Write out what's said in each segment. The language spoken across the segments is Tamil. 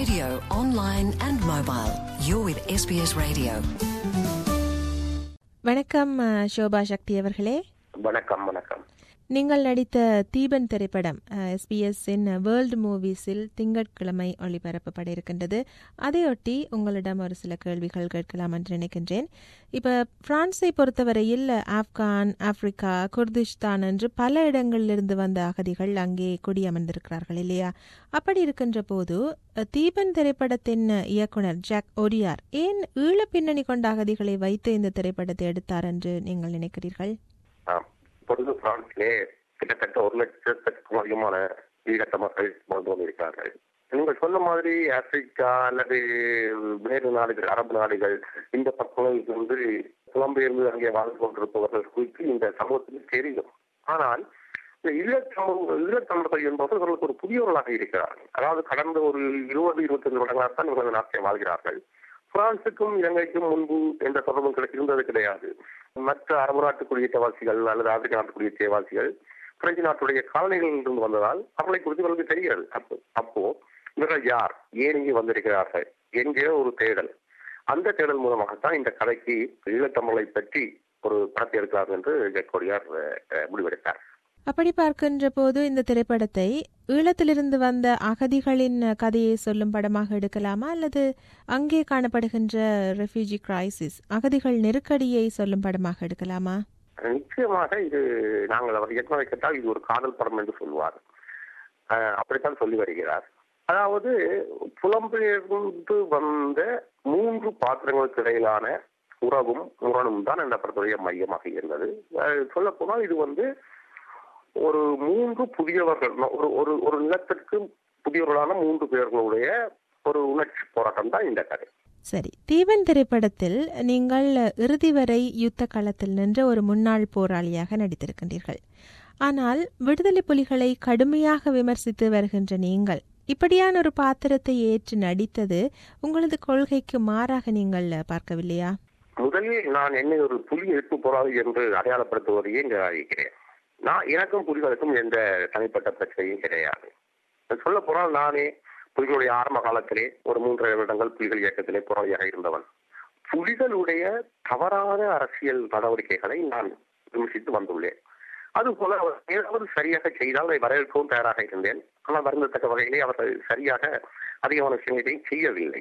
radio, online and mobile. You're with SBS Radio. வணக்கம் அஹ், சோபா சக்தி அவர்களே வணக்கம் வணக்கம் நீங்கள் நடித்த தீபன் திரைப்படம் எஸ்பிஎஸ் இன் வேர்ல்டு மூவிஸில் திங்கட்கிழமை ஒளிபரப்பப்பட இருக்கின்றது அதையொட்டி உங்களிடம் ஒரு சில கேள்விகள் கேட்கலாம் என்று நினைக்கின்றேன் இப்ப பிரான்ஸை பொறுத்தவரையில் ஆப்கான் ஆப்பிரிக்கா குர்திஸ்தான் என்று பல இடங்களிலிருந்து வந்த அகதிகள் அங்கே குடியமர்ந்திருக்கிறார்கள் இல்லையா அப்படி இருக்கின்ற போது அஹ், தீபன் திரைப்படத்தின் இயக்குனர் ஜாக் ஒரியார் ஏன் ஈழ பின்னணி கொண்ட அகதிகளை வைத்து இந்த திரைப்படத்தை எடுத்தார் என்று நீங்கள் நினைக்கிறீர்கள் ஆம். இப்பொழுது பிரான்சிலே கிட்டத்தட்ட ஒரு லட்சத்துக்கும் அதிகமான ஈழத்த மக்கள் வாழ்ந்து கொண்டிருக்கிறார்கள் நீங்கள் சொன்ன மாதிரி ஆப்பிரிக்கா அல்லது வேறு நாடுகள் அரபு நாடுகள் இந்த பக்கங்களில் வந்து புலம்பெயர்ந்து அங்கே வாழ்ந்து கொண்டிருப்பவர்கள் குறித்து இந்த சமூகத்துக்கு தெரியும் ஆனால் இந்த ஈழத்தமிழ் ஈழத்தமிழர்கள் என்பவர்களுக்கு ஒரு புதியவர்களாக இருக்கிறார்கள் அதாவது கடந்த ஒரு இருபது இருபத்தைந்து வருடங்களாக தான் இவர்கள் இந்த நாட்டில் வாழ்கிறார்கள் பிரான்சுக்கும் இலங்கைக்கும் முன்பு எந்த தொடர்பும் கிடை- இருந்தது கிடையாது மற்ற அரபு நாட்டு குடியேற்றவாசிகள் அல்லது ஆப்பிரிக்க நாட்டு குடியேற்றவாசிகள் பிரெஞ்சு நாட்டுடைய காலனிகளில் இருந்து வந்ததால் அவர்களை குறித்து இவர்களுக்கு தெரிகிறது அப்போ அப்போ இவர்கள் யார் ஏன் இங்கே வந்திருக்கிறார்கள் என்கிற ஒரு தேடல் அந்த தேடல் மூலமாகத்தான் இந்த கதைக்கு ஈழத்தமிழை பற்றி ஒரு படத்தை எடுக்கிறார் என்று ஜெக்கோடியார் அஹ், முடிவெடுத்தார் அப்படி பார்க்கின்ற போது இந்த திரைப்படத்தை ஈழத்திலிருந்து வந்த அகதிகளின் கதையை சொல்லும் படமாக எடுக்கலாமா அல்லது அங்கே காணப்படுகின்ற ரெஃப்யூஜி கிரைசிஸ் அகதிகள் நெருக்கடியை சொல்லும் படமாக எடுக்கலாமா நிச்சயமாக இது நாங்கள் அவர் ஏற்கனவே கேட்டால் இது ஒரு காதல் படம் என்று சொல்லுவார் அஹ், அப்படித்தான் சொல்லி வருகிறார் அதாவது புலம்பெயர்ந்து வந்த மூன்று பாத்திரங்களுக்கு இடையிலான உறவும் முரணும் தான் இந்த படத்துடைய மையமாக இருந்தது சொல்ல போனால் இது வந்து ஒரு மூன்று புதியவர்கள் ஒரு ஒரு ஒரு நிலத்திற்கு புதியவர்களான மூன்று பேர்களுடைய ஒரு உணர்ச்சி போராட்டம் தான் இந்த கதை சரி தீவன் திரைப்படத்தில் நீங்கள் இறுதி வரை யுத்த களத்தில் நின்ற ஒரு முன்னாள் போராளியாக நடித்திருக்கின்றீர்கள் ஆனால் விடுதலை புலிகளை கடுமையாக விமர்சித்து வருகின்ற நீங்கள் இப்படியான ஒரு பாத்திரத்தை ஏற்று நடித்தது உங்களது கொள்கைக்கு மாறாக நீங்கள் பார்க்கவில்லையா முதலில் நான் என்னை ஒரு புலி எதிர்ப்பு போராளி என்று அடையாளப்படுத்துவதையே நிராகரிக்கிறேன் நான் எனக்கும் புலிகளுக்கும் எந்த தனிப்பட்ட பிரச்சனையும் கிடையாது சொல்ல போனால் நானே புலிகளுடைய ஆரம்ப காலத்திலே ஒரு மூன்றரை வருடங்கள் புலிகள் இயக்கத்திலே போராளியாக இருந்தவன் புலிகளுடைய தவறான அரசியல் நடவடிக்கைகளை நான் விமர்சித்து வந்துள்ளேன் அதுபோல அவர் ஏதாவது சரியாக செய்தால் அதை வரவேற்கவும் தயாராக இருந்தேன் ஆனால் வருந்தத்தக்க வகையிலே அவர்கள் சரியாக அதிகமான விஷயங்களையும் செய்யவில்லை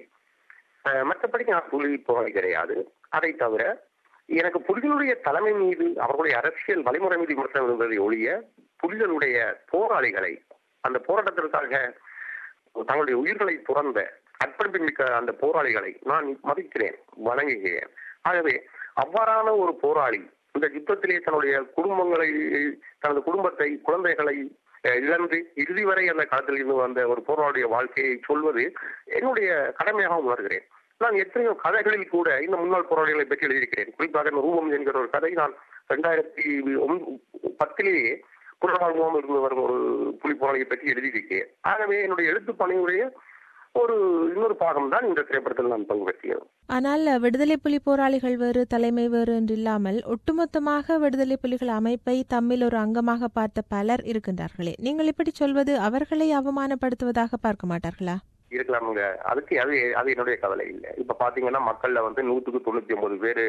அஹ் மற்றபடி நான் புலி போராளி கிடையாது அதை தவிர எனக்கு புலிகளுடைய தலைமை மீது அவர்களுடைய அரசியல் வழிமுறை மீது விமர்சனம் இருந்ததை ஒழிய புலிகளுடைய போராளிகளை அந்த போராட்டத்திற்காக தங்களுடைய உயிர்களை துறந்த அர்ப்பணிப்பு மிக்க அந்த போராளிகளை நான் மதிக்கிறேன் வணங்குகிறேன் ஆகவே அவ்வாறான ஒரு போராளி இந்த யுத்தத்திலே தன்னுடைய குடும்பங்களை தனது குடும்பத்தை குழந்தைகளை அஹ், இழந்து இறுதி வரை அந்த களத்தில் இருந்து வந்த ஒரு போராளிய வாழ்க்கையை சொல்வது என்னுடைய கடமையாக உணர்கிறேன் நான் எத்தனையோ கதைகளில் கூட இந்த முன்னாள் போராளிகளை பற்றி எழுதியிருக்கிறேன் குறிப்பாக இந்த ரூபம் என்கிற ஒரு கதை நான் ரெண்டாயிரத்தி ஒன்- பத்திலேயே புறநாள் முகாமில் இருந்து வரும் ஒரு புலி போராளியை பற்றி எழுதியிருக்கேன் ஆகவே என்னுடைய எழுத்து பணியுடைய ஒரு இன்னொரு பாகம் தான் இந்த திரைப்படத்தில் நான் பங்கு பெற்றியது ஆனால் விடுதலை புலி போராளிகள் வேறு தலைமை வேறு என்று இல்லாமல் ஒட்டுமொத்தமாக விடுதலை புலிகள் அமைப்பை தம்மில் ஒரு அங்கமாக பார்த்த பலர் இருக்கின்றார்களே நீங்கள் இப்படி சொல்வது அவர்களை அவமானப்படுத்துவதாக பார்க்க மாட்டார்களா இருக்கலாமுங்க அதுக்கு அது அது என்னுடைய கவலை இல்லை இப்ப பாத்தீங்கன்னா மக்கள்ல வந்து நூற்றுக்கு தொண்ணூத்தி ஒன்பது பேரு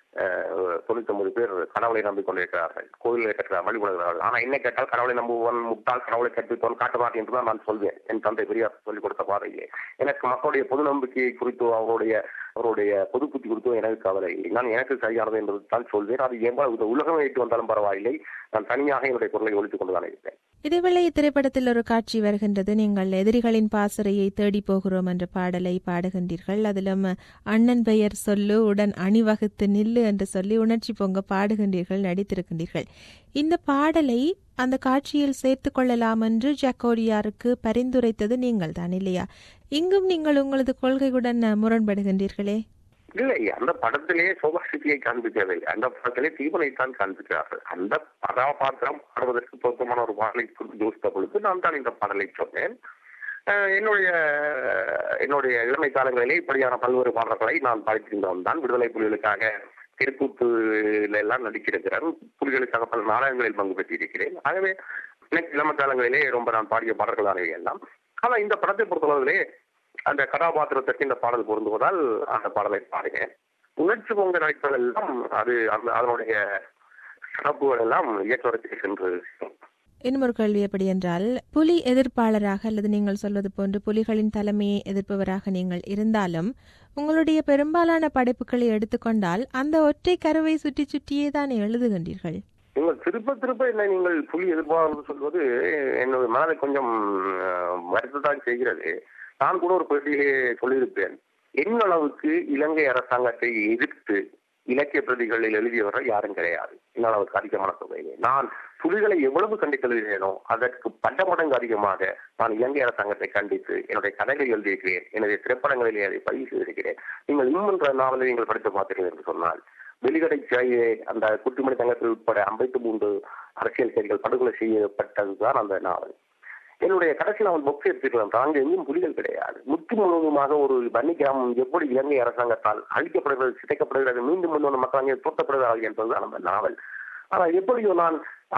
அஹ், தொண்ணூத்தி ஒன்பது பேர் கடவுளை நம்பிக்கொண்டிருக்கிறார்கள் கோயிலை கட்டுற வழிபடுகிறார்கள் ஆனா என்ன கேட்டால் கடவுளை நம்புவன் முட்டாள் கடவுளை கற்பிப்பவன் காட்டுவார் என்று தான் நான் சொல்வேன் என் தந்தை பெரியார் சொல்லிக் கொடுத்த பாதையிலே எனக்கு மக்களுடைய பொது நம்பிக்கையை குறித்தோ அவருடைய அவருடைய பொது புத்தி குறித்தோ எனக்கு கவலை இல்லை நான் எனக்கு சரியானது என்பது தான் சொல்வேன் அது எவ்வளவு உலகம் வைத்து வந்தாலும் பரவாயில்லை நான் தனியாக என்னுடைய குரலை ஒழித்துக் கொண்டுதான் இருப்பேன் இதேவேளை இத்திரைப்படத்தில் ஒரு காட்சி வருகின்றது நீங்கள் எதிரிகளின் பாசறையை தேடி போகிறோம் என்ற பாடலை பாடுகின்றீர்கள் அதிலும் அண்ணன் பெயர் சொல்லு உடன் அணிவகுத்து நில்லு என்று சொல்லி உணர்ச்சி பொங்க பாடுகின்றீர்கள் நடித்திருக்கின்றீர்கள் இந்த பாடலை அந்த காட்சியில் சேர்த்துக் கொள்ளலாம் என்று ஜக்கோரியாருக்கு பரிந்துரைத்தது நீங்கள் தான் இல்லையா இங்கும் நீங்கள் உங்களது கொள்கையுடன் முரண்படுகின்றீர்களே இல்லை அந்த படத்திலே சோபாசிட்டியை காண்பிக்கவில்லை அந்த படத்திலே தீபனைத்தான் காண்பிக்கிறார்கள் அந்த கதாபாத்திரம் பாடுவதற்கு பொருத்தமான ஒரு பாடலை குறித்து யோசித்த பொழுது நான் தான் இந்த பாடலை சொன்னேன் அஹ் என்னுடைய என்னுடைய இளமை காலங்களிலே இப்படியான பல்வேறு பாடல்களை நான் படித்திருந்தவன் தான் விடுதலை புலிகளுக்காக தெருக்கூத்துல எல்லாம் நடிச்சிருக்கிறேன் புலிகளுக்காக பல நாடகங்களில் பங்கு பெற்றிருக்கிறேன் ஆகவே எனக்கு இளம காலங்களிலே ரொம்ப நான் பாடிய பாடல்கள் தான் எல்லாம் ஆனா இந்த படத்தை பொறுத்தளவிலே அந்த கதாபாத்திரத்திற்கு இந்த பாடல் பொருந்துவதால் அந்த பாடலை பாடினேன் உணர்ச்சி பொங்க நடிப்பதெல்லாம் அது அந்த அதனுடைய சிறப்புகள் எல்லாம் இயக்கத்துக்கு சென்று சேரும். இன்னும் ஒரு கேள்வி எப்படி என்றால் புலி எதிர்ப்பாளராக அல்லது நீங்கள் சொல்வது போன்று புலிகளின் தலைமையை எதிர்ப்பவராக நீங்கள் இருந்தாலும் உங்களுடைய பெரும்பாலான படைப்புகளை எடுத்துக்கொண்டால் அந்த ஒற்றை கருவை சுற்றி சுற்றியே தான் எழுதுகின்றீர்கள் நீங்கள் திருப்ப திருப்ப என்னை நீங்கள் புலி எதிர்பார்ப்பு சொல்வது என்னுடைய மனதை கொஞ்சம் வருத்தத்தான் செய்கிறது நான் கூட ஒரு பேட்டியிலே சொல்லியிருப்பேன் என்ன அளவுக்கு இலங்கை அரசாங்கத்தை எதிர்த்து இலக்கிய பிரதிகளில் எழுதியவர்கள் யாரும் கிடையாது என்ன அளவுக்கு அதிகமான தொகையிலே நான் புலிகளை எவ்வளவு கண்டித்து எழுதினேனோ அதற்கு பட்ட மடங்கு அதிகமாக நான் இலங்கை அரசாங்கத்தை கண்டித்து என்னுடைய கதைகளை எழுதியிருக்கிறேன் என்னுடைய திரைப்படங்களிலே அதை பதிவு செய்திருக்கிறேன் நீங்கள் இன்னும் என்ற நாவலை நீங்கள் படித்து பார்த்தீர்கள் என்று சொன்னால் வெளிக்கடை சிறையிலே அந்த குட்டிமணி தங்கத்தில் உட்பட ஐம்பத்தி மூன்று அரசியல் கைதிகள் படுகொலை செய்யப்பட்டதுதான் அந்த நாவல் என்னுடைய கடைசி நாவல் பொக்ஸ் எடுத்துக்கலாம் அங்கு எங்கும் புலிகள் கிடையாது முற்று முழுவதுமாக ஒரு வன்னி கிராமம் எப்படி இலங்கை அரசாங்கத்தால் அழிக்கப்படுகிறது சிதைக்கப்படுகிறது மீண்டும் மீண்டும் அந்த மக்கள் அங்கே தோட்டப்படுகிறார்கள் என்பதுதான் அந்த நாவல் ஆனால் எப்படியோ நான்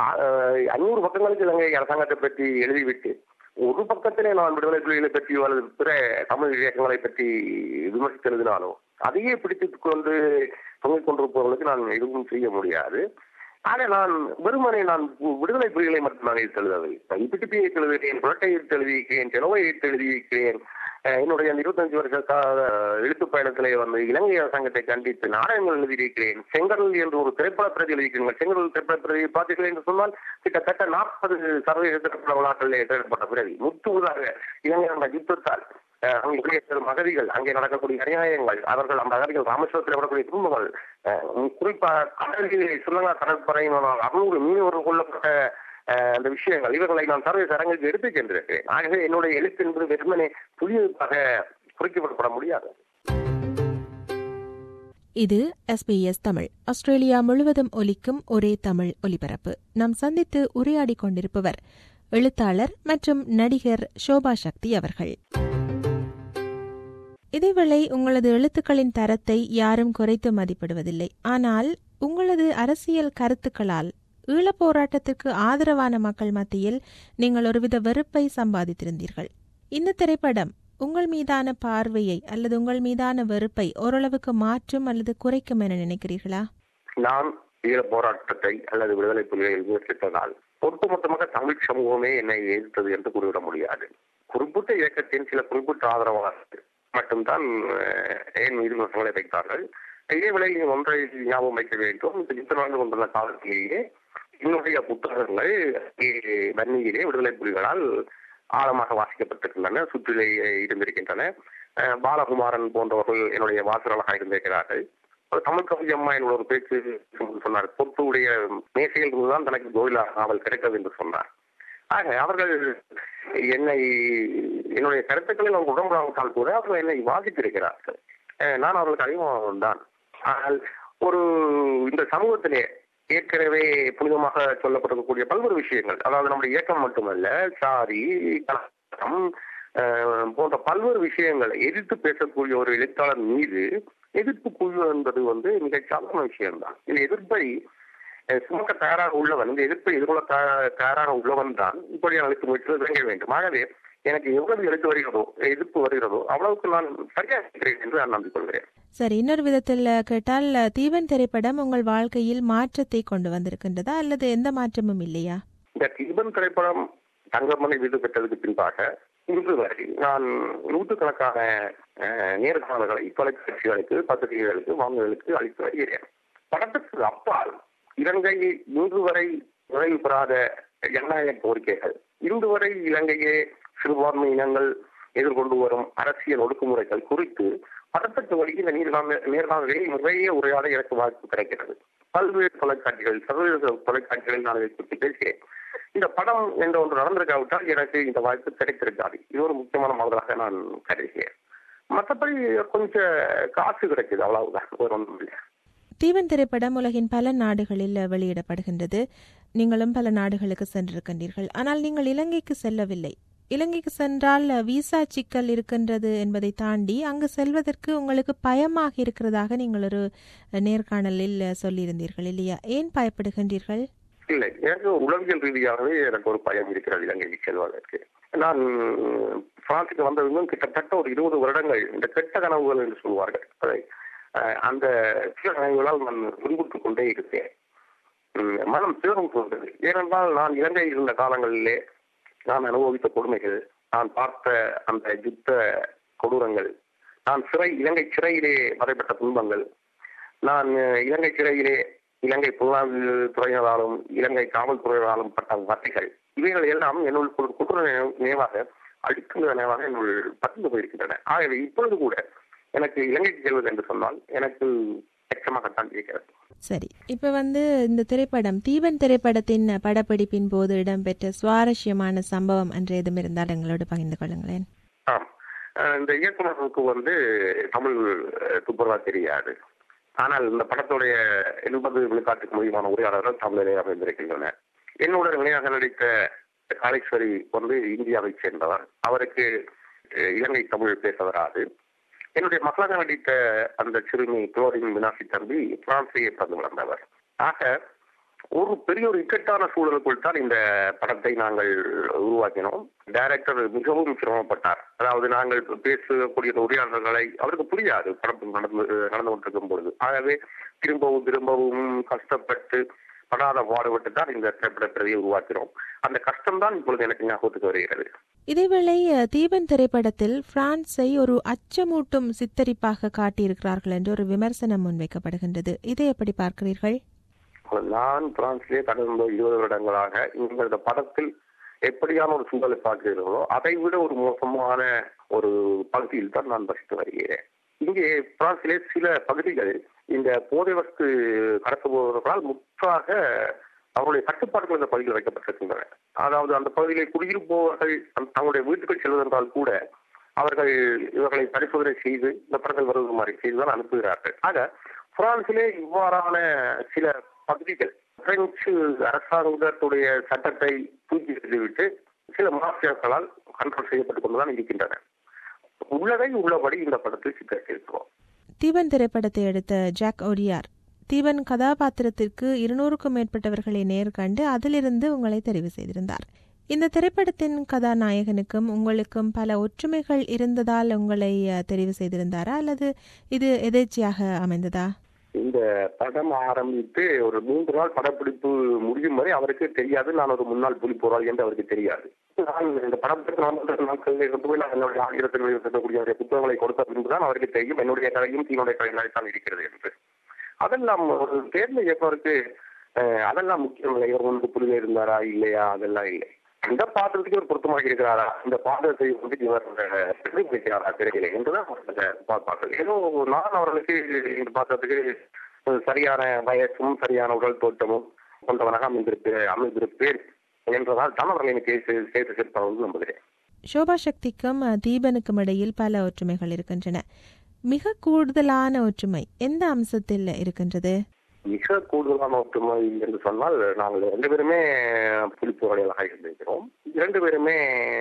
அஞ்சூறு பக்கங்களுக்கு இலங்கை அரசாங்கத்தை பற்றி எழுதிவிட்டு ஒரு பக்கத்திலே நான் விடுதலை புலிகளை பற்றியோ அல்லது பிற தமிழ் இயக்கங்களை பற்றி விமர்சித்து எழுதினாலோ அதையே பிடித்துக் கொண்டு தொங்கிக் கொண்டிருப்பவர்களுக்கு நான் எதுவும் செய்ய முடியாது ஆனா நான் வெறுமனே நான் விடுதலை புலிகளை மட்டும் நான் எடுத்து எழுதவில்லை இப்பிட்டியை எழுதுகிறேன் புரட்டை எடுத்து எழுதியிருக்கிறேன் செலவை எடுத்து எழுதியிருக்கிறேன் என்னுடைய அந்த இருபத்தஞ்சு வருஷ எழுத்து பயணத்திலே வந்து இலங்கை அரசாங்கத்தை கண்டித்து நாடகங்கள் எழுதியிருக்கிறேன் செங்கடல் என்று ஒரு திரைப்பட பிரதி எழுதியிருக்கிறீர்கள் செங்கடல் திரைப்பட பிரதி பார்த்தீர்கள் என்று சொன்னால் கிட்டத்தட்ட நாற்பது சர்வதேச திரைப்பட விழாக்களில் எழுதப்பட்ட பிரதி முற்றுவதாக இலங்கை அந்த யுத்தத்தால் அங்கே குடியேற்றும் அகதிகள் அங்கே நடக்கக்கூடிய அநியாயங்கள் அவர்கள் அந்த அகதிகள் ராமேஸ்வரத்தில் வரக்கூடிய துன்பங்கள் குறிப்பாக கடலிலே சுல்லங்கா கடற்படையினர் அறுநூறு மீனவர்கள் கொல்லப்பட்ட அந்த விஷயங்கள் இவர்களை நான் சர்வதேச அரங்குக்கு எடுத்துச் சென்றிருக்கிறேன் ஆகவே என்னுடைய எழுத்து என்பது வெறுமனே புதியதாக குறிக்கப்படப்பட முடியாது இது எஸ்பிஎஸ் தமிழ் ஆஸ்திரேலியா முழுவதும் ஒலிக்கும் ஒரே தமிழ் ஒலிபரப்பு நாம் சந்தித்து உரையாடிக் கொண்டிருப்பவர் எழுத்தாளர் மற்றும் நடிகர் சோபா சக்தி அவர்கள் இதேவேளை உங்களது எழுத்துக்களின் தரத்தை யாரும் குறைத்து மதிப்பிடுவதில்லை ஆனால் உங்களது அரசியல் கருத்துக்களால் ஈழப் போராட்டத்திற்கு ஆதரவான மக்கள் மத்தியில் நீங்கள் ஒருவித வெறுப்பை சம்பாதித்திருந்தீர்கள் இந்த திரைப்படம் உங்கள் மீதான பார்வையை அல்லது உங்கள் மீதான வெறுப்பை ஓரளவுக்கு மாற்றும் அல்லது குறைக்கும் என நினைக்கிறீர்களா நான் ஈழ போராட்டத்தை அல்லது விடுதலை புலிகளை விமர்சித்ததால் ஒட்டுமொத்தமாக தமிழ் சமூகமே என்னை எதிர்த்தது என்று கூறிவிட முடியாது குறிப்பிட்ட இயக்கத்தின் சில குறிப்பிட்ட ஆதரவாளர்கள் மட்டும்தான் ஏன் மீது விமர்சனங்களை வைத்தார்கள் இதே வேளையில் ஒன்றை ஞாபகம் வைக்க வேண்டும் இந்த யுத்த நடந்து கொண்டுள்ள காலத்திலேயே என்னுடைய புத்தகங்கள் வன்னியிலே விடுதலை புலிகளால் ஆழமாக வாசிக்கப்பட்டிருக்கின்றன சுற்றிலே இருந்திருக்கின்றன பாலகுமாரன் போன்றவர்கள் என்னுடைய வாசகர்களாக இருந்திருக்கிறார்கள் தமிழ் கவி அம்மா என்னோட ஒரு பேச்சு சொன்னார் பொத்துடைய மேசையில் இருந்துதான் தனக்கு கோயிலா நாவல் கிடைத்தது என்று சொன்னார் ஆக அவர்கள் என்னை என்னுடைய கருத்துக்களில் அவங்க உடம்புறாவிட்டால் கூட அவர்கள் என்னை வாசித்திருக்கிறார்கள் நான் அவர்களுக்கு அறிமுகம் தான் ஆனால் ஒரு இந்த சமூகத்திலே ஏற்கனவே புனிதமாக சொல்லப்பட்டிருக்கக்கூடிய பல்வேறு விஷயங்கள் அதாவது நம்முடைய இயக்கம் மட்டுமல்ல சாதி கலாச்சாரம் போன்ற பல்வேறு விஷயங்களை எதிர்த்து பேசக்கூடிய ஒரு எழுத்தாளர் மீது எதிர்ப்பு குழு என்பது வந்து மிக சாதாரண விஷயம்தான் இந்த எதிர்ப்பை சுமக்க தயாராக உள்ளவன் இந்த எதிர்ப்பை எதிர்கொள்ள தயாராக உள்ளவன் தான் இப்படியான எழுத்து முயற்சியில் இறங்க வேண்டும் ஆகவே எனக்கு எவ்வளவு எழுத்து வருகிறதோ எதிர்ப்பு வருகிறதோ அவ்வளவுக்கு நான் சரியாக இருக்கிறேன் என்று நான் நம்பிக்கொள்கிறேன் சரி இன்னொரு விதத்தில் கேட்டால் தீவன் திரைப்படம் உங்கள் வாழ்க்கையில் மாற்றத்தை கொண்டு வந்திருக்கின்றதா அல்லது எந்த மாற்றமும் இல்லையா இந்த தீபன் திரைப்படம் தங்கமனை விருது பெற்றதுக்கு பின்பாக இன்று வரை நான் நூற்றுக்கணக்கான நேர்காணல்களை தொலைக்காட்சிகளுக்கு பத்திரிகைகளுக்கு வாங்குகளுக்கு அளித்து வருகிறேன் படத்துக்கு அப்பால் இலங்கை இன்று வரை நிறைவு பெறாத ஜனநாயக கோரிக்கைகள் இன்று வரை இலங்கையே சிறுபான்மை இனங்கள் எதிர்கொண்டு வரும் அரசியல் ஒடுக்குமுறைகள் குறித்து படத்துக்கு வழி இந்த நீர்காண நேர்காணல்களில் நிறைய உரையாட எனக்கு வாய்ப்பு கிடைக்கிறது பல்வேறு தொலைக்காட்சிகள் சர்வதேச தொலைக்காட்சிகளில் நான் இதை குறித்து பேசுகிறேன் இந்த படம் என்ற ஒன்று நடந்திருக்காவிட்டால் எனக்கு இந்த வாய்ப்பு கிடைத்திருக்காது இது ஒரு முக்கியமான மகளாக நான் கருதுகிறேன் மற்றபடி கொஞ்சம் காசு கிடைக்குது அவ்வளவுதான் ஒரு ஒன்றும் இல்லை தீவன் திரைப்படம் உலகின் பல நாடுகளில் வெளியிடப்படுகின்றது நீங்களும் பல நாடுகளுக்கு சென்றிருக்கின்றீர்கள் ஆனால் நீங்கள் இலங்கைக்கு செல்லவில்லை இலங்கைக்கு சென்றால் விசா சிக்கல் இருக்கின்றது என்பதை தாண்டி அங்கு செல்வதற்கு உங்களுக்கு பயமாக இருக்கிறதாக நீங்கள் ஒரு நேர்காணலில் சொல்லியிருந்தீர்கள் இல்லையா ஏன் பயப்படுகின்றீர்கள் இல்லை எனக்கு உளவியல் ரீதியாகவே எனக்கு ஒரு பயம் இருக்கிறது இலங்கைக்கு செல்வதற்கு நான் பிரான்சுக்கு வந்ததும் கிட்டத்தட்ட ஒரு இருபது வருடங்கள் இந்த கெட்ட கனவுகள் என்று சொல்வார்கள் அதை அஹ், அந்த சில கனவுகளால் நான் துன்புற்றுக் கொண்டே இருந்தேன் உம், மனம் சேரும் கொண்டது ஏனென்றால் நான் இலங்கையில் இருந்த காலங்களிலே நான் அனுபவித்த கொடுமைகள் நான் பார்த்த அந்த யுத்த கொடூரங்கள் நான் சிறை இலங்கை சிறையிலே வரைப்பட்ட துன்பங்கள் நான் அஹ், இலங்கை சிறையிலே இலங்கை புலனாய்வு துறையினராலும் இலங்கை காவல்துறையினராலும் பட்ட வதைகள் இவைகள் எல்லாம் என்னுள் ஒரு குற்ற நினைவு- நினைவாக அடிக்கின்ற நினைவாக என்னுள் பறந்து போயிருக்கின்றன ஆகவே இப்பொழுது கூட எனக்கு இலங்கைக்கு செல்வது என்று சொன்னால் எனக்கு எச்சமாகத்தான் இருக்கிறது சரி இப்ப வந்து இந்த திரைப்படம் தீபன் திரைப்படத்தின் படப்பிடிப்பின் போது இடம்பெற்ற சுவாரஸ்யமான சம்பவம் என்று எதுவும் இருந்தால் எங்களோடு பகிர்ந்து கொள்ளுங்களேன் ஆம் அஹ் இந்த இயக்குனருக்கு வந்து தமிழ் அஹ், துப்புரவா தெரியாது ஆனால் இந்த படத்துடைய எண்பது விழுக்காட்டுக்கு முடிவான உரையாடல்கள் தமிழிலே அமைந்திருக்கின்றன என்னுடன் இணையாக நடித்த காளேஸ்வரி வந்து இந்தியாவைச் சேர்ந்தவர் அவருக்கு அஹ், இலங்கை தமிழ் பேச வராது என்னுடைய மகளாக நடித்த அந்த சிறுமி குளோரின் வினாசி தம்பி பிரான்சிலே பிறந்து வளர்ந்தவர் ஆக ஒரு பெரிய ஒரு இக்கட்டான சூழலுக்குள் தான் இந்த படத்தை நாங்கள் உருவாக்கினோம் டைரக்டர் மிகவும் சிரமப்பட்டார் அதாவது நாங்கள் பேசக்கூடிய இந்த உரையாடல்களை அவருக்கு புரியாது படம் நடந்து நடந்து கொண்டிருக்கும் பொழுது ஆகவே திரும்பவும் திரும்பவும் கஷ்டப்பட்டு படாத பாடுபட்டு தான் இந்த திரைப்படத்தை உருவாக்கினோம் அந்த கஷ்டம்தான் இப்பொழுது எனக்கு ஞாபகத்துக்கு வருகிறது இதேவேளை அஹ், தீபன் திரைப்படத்தில் பிரான்ஸை ஒரு அச்சமூட்டும் சித்தரிப்பாக காட்டியிருக்கிறார்கள் என்று ஒரு விமர்சனம் முன்வைக்கப்படுகின்றது இதை எப்படி பார்க்கிறீர்கள் நான் பிரான்சிலே கடந்த இருபது வருடங்களாக இந்த படத்தில் எப்படியான ஒரு சூழலை பார்க்கிறீர்களோ அதை விட ஒரு மோசமான ஒரு பகுதியில் தான் நான் வசித்து வருகிறேன் இங்கே பிரான்சிலே சில பகுதிகள் இந்த போதை வஸ்து கடத்துபவர்களால் முற்றாக அவருடைய கட்டுப்பாடுகள் அந்த பகுதியில் வைக்கப்பட்டிருக்கின்றன அதாவது அந்த பகுதியிலே குடியிருப்பவர்கள் அந்த- தங்களுடைய வீட்டுக்கு செல்வதென்றால் கூட அவர்கள் இவர்களை பரிசோதனை செய்து இந்த படங்கள் வருவது மாதிரி செய்துதான் அனுப்புகிறார்கள் ஆக பிரான்சிலே இவ்வாறான சில பகுதிகள் பிரெஞ்சு அரசாங்கத்துடைய சட்டத்தை தூக்கி எறிந்துவிட்டு சில மாஃபியாக்களால் கண்ட்ரோல் செய்யப்பட்டுக் கொண்டுதான் இருக்கின்றன உள்ளதை உள்ளபடி இந்த படத்தில் சித்தரித்திருக்கிறோம் தீபன் திரைப்படத்தை எடுத்த ஜாக் ஒடியார் தீபன் கதாபாத்திரத்திற்கு இருநூறுக்கும் மேற்பட்டவர்களை நேர்கண்டு அதிலிருந்து உங்களை தெரிவு செய்திருந்தார் இந்த திரைப்படத்தின் கதாநாயகனுக்கும் உங்களுக்கும் பல ஒற்றுமைகள் இருந்ததால் உங்களை அஹ், தெரிவு செய்திருந்தாரா அல்லது இது எதேச்சியாக அமைந்ததா இந்த படம் ஆரம்பித்து ஒரு மூன்று நாள் படப்பிடிப்பு முடியும் வரை அவருக்கு தெரியாது நான் ஒரு முன்னாள் புலி போராளி என்று அவருக்கு தெரியாது நான் இந்த படத்துக்கு நாற்பது நாட்களில் இருந்து போய் நான் என்னுடைய ஆயிரத்தில் இருக்கக்கூடிய அவருடைய புத்தகங்களை கொடுத்த பின்புதான் அவருக்கு தெரியும் என்னுடைய கதையும் தீனுடைய கதையாக இருக்கிறது என்று அதெல்லாம் ஒரு தேர்ந்த இயக்குனருக்கு அஹ், அதெல்லாம் முக்கியம் இல்லை இவர் வந்து புலியா இருந்தாரா இல்லையா அதெல்லாம் இல்லை இந்த பாத்திரத்துக்கு ஒரு பொருத்தமாக இருக்கிறாரா இந்த பாத்திரத்தை வந்து இவர் அஹ், பிரதிபலிக்கிறாரா தெரியல என்றுதான் அவர்கள் பார்ப்பார்கள் ஏதோ நான் அவர்களுக்கு இந்த பாத்திரத்துக்கு அஹ், சரியான வயசும் சரியான உடல் தோற்றமும் கொண்டவனாக அமைந்திருப்பேன் அமைந்திருப்பேன் என்றதால் தான் அவர்களை எனக்கு சேர்த்து சேர்த்து சேர்ப்பார்கள் நம்புகிறேன் சோபா சக்திக்கும் அஹ், தீபனுக்கும் இடையில் பல ஒற்றுமைகள் இருக்கின்றன மிக கூடுதலான ஒற்றுமை எந்த அம்சத்தில் இருக்கின்றது மிக கூடுதலான ஒற்றுமை என்று சொன்னால் நாங்கள் ரெண்டு பேருமே புலிப்போராளிகளாக இருந்திருக்கிறோம் இரண்டு பேருமே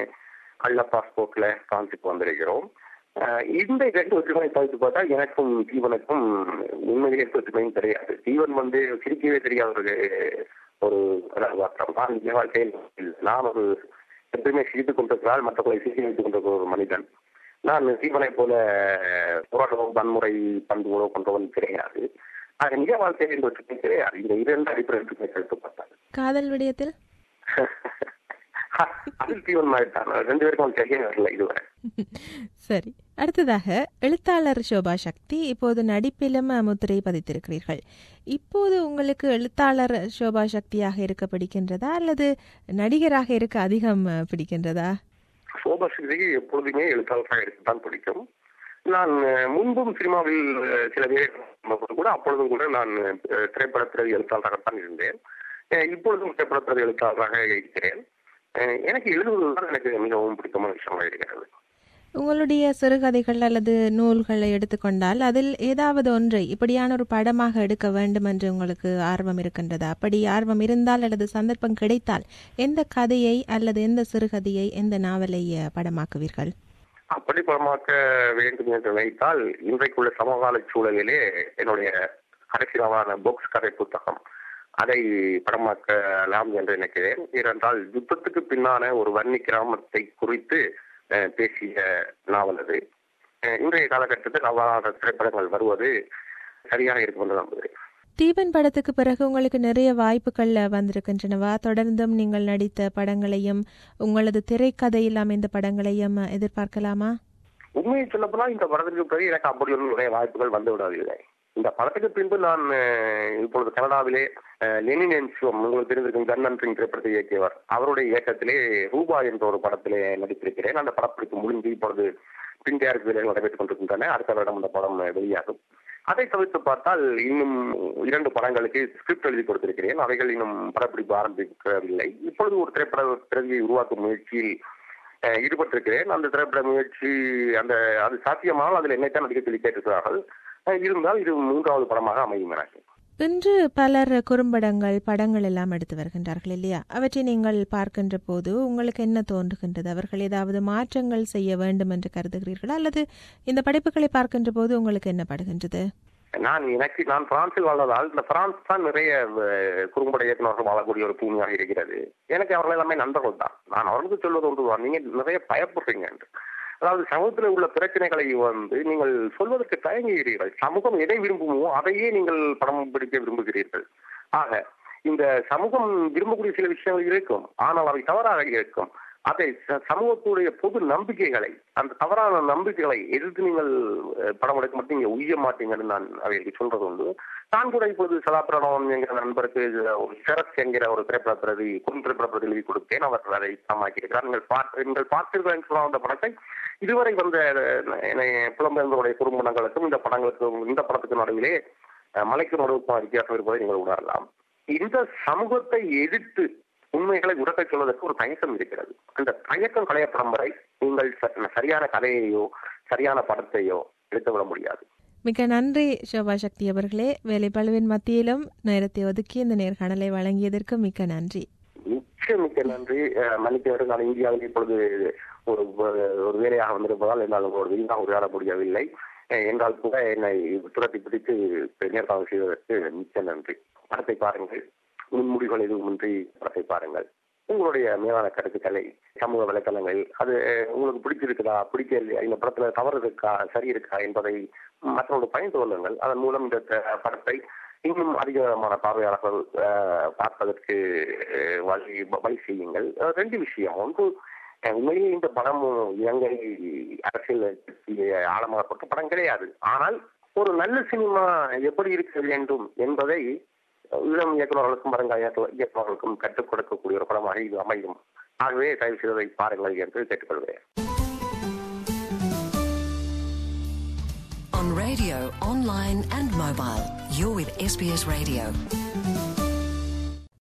கள்ள பாஸ்போர்ட்ல பிரான்சுக்கு வந்திருக்கிறோம் அஹ் இந்த இரண்டு ஒற்றுமை பார்த்து பார்த்தா எனக்கும் தீவனுக்கும் உண்மையிலே எந்த ஒற்றுமையும் கிடையாது தீவன் வந்து சிரிக்கவே தெரியாத ஒரு ஒரு கதாபாத்திரம் நான் இந்த வாழ்க்கையில் இல்லை. நான் ஒரு எப்பயுமே சிரித்துக் கொண்டிருக்கிறாள் மற்றவர்களை சிரிக்க வைத்துக் கொண்டிருக்கிற ஒரு மனிதன் நான் தீவனை போல போராட்டமோ வன்முறை பண்புகளோ கொண்டவன் கிடையாது ஆக நிஜ வாழ்க்கையில் இந்த ஒற்றுமை கிடையாது இந்த இரண்டு அடிப்படை ஒற்றுமை கருத்து பார்த்தாங்க காதல் விடயத்தில் அதில் தீவன் ஆயிட்டான் ரெண்டு பேருக்கும் அவன் சரியே வரல இதுவரை சரி அடுத்ததாக எழுத்தாளர் சோபா சக்தி இப்போது நடிப்பிலும் அஹ், முத்திரை பதித்திருக்கிறீர்கள் இப்போது உங்களுக்கு எழுத்தாளர் சோபா சக்தியாக இருக்க பிடிக்கின்றதா அல்லது நடிகராக இருக்க அதிகம் அஹ், பிடிக்கின்றதா சோபா சிறுதிக்கு எப்பொழுதுமே எழுத்தாளராக இருக்கத்தான் பிடிக்கும் நான் அஹ், முன்பும் சினிமாவில் அஹ், சில பேர் கூட அப்பொழுதும் கூட நான் அஹ், திரைப்படத்துறை எழுத்தாளராகத்தான் இருந்தேன் அஹ், இப்பொழுதும் திரைப்படத்துறை எழுத்தாளராக இருக்கிறேன் அஹ், எனக்கு எழுதுவதுதான் எனக்கு மிகவும் பிடித்தமான விஷயமாக இருக்கிறது உங்களுடைய சிறுகதைகள் அல்லது நூல்களை எடுத்துக்கொண்டால் அதில் ஏதாவது ஒன்றை இப்படியான ஒரு படமாக எடுக்க வேண்டும் என்று உங்களுக்கு ஆர்வம் இருக்கின்றதா அப்படி ஆர்வம் இருந்தால் அல்லது சந்தர்ப்பம் கிடைத்தால் எந்த கதையை அல்லது எந்த சிறுகதையை எந்த நாவலை அஹ், படமாக்குவீர்கள் அப்படி படமாக்க வேண்டும் என்று நினைத்தால் இன்றைக்குள்ள சமகால சூழலிலே என்னுடைய கடைசியாவான பாக்ஸ் கதை புத்தகம் அதை படமாக்கலாம் என்று நினைக்கிறேன் ஏனென்றால் யுத்தத்துக்கு பின்னான ஒரு வன்னி கிராமத்தை குறித்து அஹ், பேசிய நாவல் அது அஹ், இன்றைய காலகட்டத்தில் அவ்வாறான திரைப்படங்கள் வருவது சரியாக இருக்கும் என்று நம்புகிறேன் தீபன் படத்துக்கு பிறகு உங்களுக்கு நிறைய வாய்ப்புகள் வந்திருக்கின்றனவா தொடர்ந்தும் நீங்கள் நடித்த படங்களையும் உங்களது திரைக்கதையில் அமைந்த படங்களையும் எதிர்பார்க்கலாமா உண்மையை சொல்லப்போனா இந்த படத்திற்கு பிறகு எனக்கு அப்படி ஒன்றும் நிறைய வாய்ப்புகள் வந்து விடவில்லை இந்த படத்துக்கு பின்பு நான் அஹ், இப்பொழுது கனடாவிலே அஹ், லெனின் அண்ட் சிவம் உங்களுக்கு தெரிந்திருக்கும் கண்ணன் சிங் திரைப்படத்தை இயக்கியவர் அவருடைய இயக்கத்திலே ரூபா என்ற ஒரு படத்திலே நடித்திருக்கிறேன் அந்த படப்பிடிப்பு முடிந்து இப்பொழுது பின் தயாரிப்பு வேலைகள் நடைபெற்றுக் கொண்டிருக்கின்றன அடுத்த வருடம் அந்த படம் வெளியாகும் அதை தவிர்த்து பார்த்தால் இன்னும் இரண்டு படங்களுக்கு ஸ்கிரிப்ட் எழுதி கொடுத்திருக்கிறேன் அவைகள் இன்னும் படப்பிடிப்பு ஆரம்பிக்கவில்லை இப்பொழுது ஒரு திரைப்பட பிரதியை உருவாக்கும் முயற்சியில் அஹ், ஈடுபட்டிருக்கிறேன் அந்த திரைப்பட முயற்சி அந்த அது சாத்தியமானால் அதில் என்னைத்தான் நடிக்க சொல்லி கேட்டிருக்கிறார்கள் அஹ், இருந்தால் இது மூன்றாவது படமாக அமையும் எனக்கு இன்று பலர் குறும்படங்கள் படங்கள் எல்லாம் எடுத்து வருகின்றார்கள் இல்லையா அவற்றை நீங்கள் பார்க்கின்ற போது உங்களுக்கு என்ன தோன்றுகின்றது அவர்கள் ஏதாவது மாற்றங்கள் செய்ய வேண்டும் என்று கருதுகிறீர்களா அல்லது இந்த படைப்புகளை பார்க்கின்ற போது உங்களுக்கு என்ன படுகின்றது நான் எனக்கு நான் பிரான்சில் வாழ்வதால் இந்த பிரான்ஸ் தான் நிறைய அஹ், குறும்பட இயக்குநர்கள் வாழக்கூடிய ஒரு பூமியாக இருக்கிறது எனக்கு அவர்கள் எல்லாமே நண்பர்கள் தான் நான் அவர்களுக்கு சொல்வது ஒன்றுதான் நீங்க நிறைய பயப்படுறீங்க என்று அதாவது சமூகத்தில் உள்ள பிரச்சனைகளை வந்து நீங்கள் சொல்வதற்கு தயங்குகிறீர்கள் சமூகம் எதை விரும்புமோ அதையே நீங்கள் படம் பிடிக்க விரும்புகிறீர்கள் ஆக இந்த சமூகம் விரும்பக்கூடிய சில விஷயங்கள் இருக்கும் ஆனால் அவை தவறாக இருக்கும் அதை ச- சமூகத்துடைய பொது நம்பிக்கைகளை அந்த தவறான நம்பிக்கைகளை எதிர்த்து நீங்கள் அஹ், படம் எடுக்க மாட்டீங்க நீங்க உய்ய மாட்டீங்கன்னு நான் அவைகளுக்கு சொல்றது உண்டு நான் கூட இப்பொழுது சலாபிரணவன் என்கிற நண்பருக்கு ஒரு ஷரத் என்கிற ஒரு திரைப்பட பிரதி குறும் திரைப்பட பிரதி எழுதி கொடுத்தேன் அவர் அதை படமாக்கி இருக்கிறார் நீங்கள் பார்த்து நீங்கள் பார்த்தீர்கள் என்று சொன்ன அந்த படத்தை இதுவரை வந்த அஹ், என்னை புலம்பெயர்ந்தவருடைய குறும்படங்களுக்கும் இந்த படங்களுக்கும் இந்த படத்துக்கு நடுவிலே அஹ், மலைக்கு நடுவுக்கும் வித்தியாசம் இருப்பதை நீங்கள் உணரலாம் இந்த சமூகத்தை எதிர்த்து உண்மைகளை உடக்கச் சொல்வதற்கு ஒரு தயக்கம் இருக்கிறது அந்த தயக்கம் களையப்படும் வரை நீங்கள் ச- சரியான கதையையோ சரியான படத்தையோ எடுத்துவிட முடியாது மிக்க நன்றி சோபா சக்தி அவர்களே வேலைப்பளுவின் மத்தியிலும் நேரத்தை ஒதுக்கி இந்த நேர்காணலை வழங்கியதற்கு மிக்க நன்றி மிக்க மிக்க நன்றி அஹ், மன்னிக்க வேண்டும் நான் இந்தியாவில் இப்பொழுது ஒரு ஒரு வேலையாக வந்திருப்பதால் என்னால் உங்களோட விரிவாக உரையாட முடியவில்லை அஹ், என்றால் கூட என்னை துரத்தி பிடித்து நேர்காணல் செய்வதற்கு மிக்க நன்றி படத்தை பாருங்கள் முன்முடிவுகள் எதுவுமின்றி படத்தை பாருங்கள் உங்களுடைய மேலான கருத்துக்களை சமூக வலைத்தளங்கள் அது அஹ், உங்களுக்கு பிடிச்சிருக்குதா பிடிக்கலையா இந்த படத்துல தவறு இருக்கா சரி இருக்கா என்பதை மற்றவர்கள் பயந்து கொள்ளுங்கள் அதன் மூலம் இந்த த- படத்தை இன்னும் அதிகமான பார்வையாளர்கள் அஹ், பார்ப்பதற்கு அஹ், வழி வழி செய்யுங்கள் அஹ், ரெண்டு விஷயம் ஒன்று அஹ், உண்மையிலேயே இந்த படம் இலங்கை அரசியல் பற்றிய ஆழமாகப்பட்ட படம் கிடையாது ஆனால் ஒரு நல்ல சினிமா எப்படி இருக்க வேண்டும் என்பதை இளம் இயக்குநர்களுக்கும் வருங்கால இயக்கு- இயக்குநர்களுக்கும் கற்றுக் கொடுக்கக்கூடிய ஒரு படமாக இது அமையும் ஆகவே தயவு செய்ததை பாருங்கள் என்று கேட்டுக்கொள்கிறேன் On radio, online, and mobile, you're with SBS Radio.